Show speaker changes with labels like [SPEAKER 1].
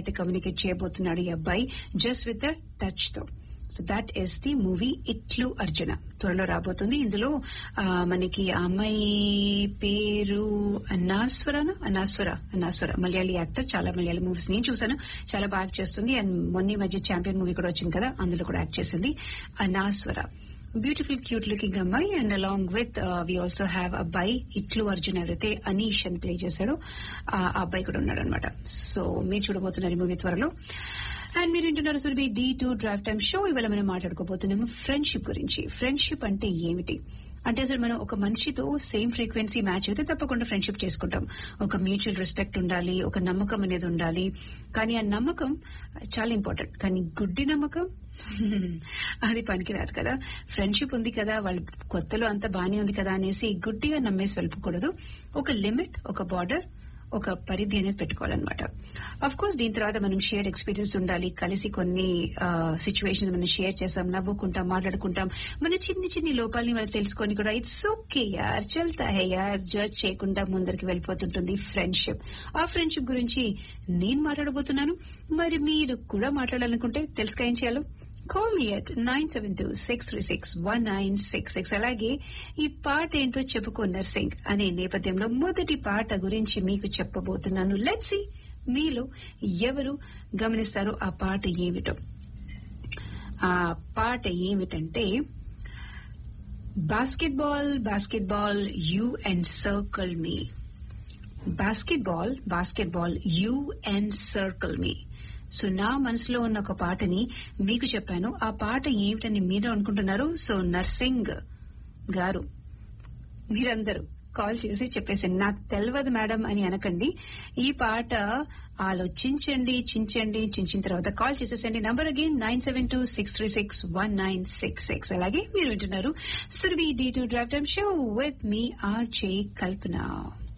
[SPEAKER 1] అయితే కమ్యూనికేట్ చేయబోతున్నాడు ఈ అబ్బాయి జస్ట్ విత్ ద టచ్ తో so that is the movie ఇట్లు అర్జున త్వరలో రాబోతుంది ఇందులో ఆ, మనకి ఆ అమ్మాయి పేరు అన్నాస్వరనా అన్నాస్వర అన్నాస్వర మలయాళీ యాక్టర్ చాలా మలయాళీ మూవీస్ నేను చూసాను చాలా బాగా యాక్ట్ చేస్తుంది అండ్ మొన్న ఈ మధ్య ఛాంపియన్ మూవీ కూడా వచ్చింది కదా అందులో కూడా యాక్ట్ చేసింది అన్నాస్వర బ్యూటిఫుల్ క్యూట్ లుకింగ్ అమ్మాయి and along with we also have అబ్బాయి ఇట్లు అర్జున్ ఎవరైతే అనీష్ అని ప్లే చేశాడో ఆ ఆ అబ్బాయి కూడా ఉన్నాడు అనమాట సో మీరు చూడబోతున్నారు ఈ మూవీ త్వరలో అండ్ మీరు వింటున్నారు Surabhi D two drive time show ఇవాళ మనం మాట్లాడుకోబోతున్నాము ఫ్రెండ్షిప్ గురించి ఫ్రెండ్షిప్ అంటే ఏమిటి అంటే అసలు మనం ఒక మనిషితో సేమ్ ఫ్రీక్వెన్సీ మ్యాచ్ అయితే తప్పకుండా ఫ్రెండ్షిప్ చేసుకుంటాం ఒక మ్యూచువల్ రెస్పెక్ట్ ఉండాలి ఒక నమ్మకం అనేది ఉండాలి కానీ ఆ నమ్మకం చాలా ఇంపార్టెంట్ కానీ గుడ్డి నమ్మకం అది పనికిరాదు కదా ఫ్రెండ్షిప్ ఉంది కదా వాళ్ళు కొత్తలో అంతా బానే ఉంది కదా అనేసి గుడ్డిగా నమ్మేసి వెళ్ళకూడదు ఒక లిమిట్ ఒక బార్డర్ ఒక పరిధి అనేది పెట్టుకోవాలన్నమాట అఫ్ కోర్స్ దీని తర్వాత మనం షేర్డ్ ఎక్స్పీరియన్స్ ఉండాలి కలిసి కొన్ని సిచ్యువేషన్స్ మనం షేర్ చేస్తాం నవ్వుకుంటాం మాట్లాడుకుంటాం మన చిన్ని చిన్ని లోపాలని వాళ్ళు తెలుసుకొని కూడా ఇట్స్ ఓకే యార్ చల్తా హే యార్ జడ్జ్ చేయకుండా ముందరికి వెళ్ళిపోతుంటుంది ఫ్రెండ్షిప్ ఆ ఫ్రెండ్షిప్ గురించి నేను మాట్లాడబోతున్నాను మరి మీరు కూడా మాట్లాడాలనుకుంటే తెలుసుగా ఏం చేయాలో call me at nine seven two six three six one nine six six అలాగే ఈ పాట ఏంటో చెప్పుకో నర్సింగ్ అనే నేపథ్యంలో మొదటి పాట గురించి మీకు చెప్పబోతున్నాను లెట్సి మీలో ఎవరు గమనిస్తారు ఆ పాట ఏమిటో ఆ పాట ఏమిటంటే basketball basketball you and circle me basketball basketball you and circle me so నా మనసులో ఉన్న ఒక పాటని మీకు చెప్పాను ఆ పాట ఏమిటని మీరు అనుకుంటున్నారు సో నర్సింగ్ గారు మీరందరూ కాల్ చేసి చెప్పేసండి నాకు తెలియదు మేడం అని అనకండి ఈ పాట ఆలోచించండి చించండి చించిన తర్వాత కాల్ చేసేసండి number again nine seven two six three six one nine six six అలాగే మీరు వింటున్నారు Surabhi D two drive time show with me R J Kalpana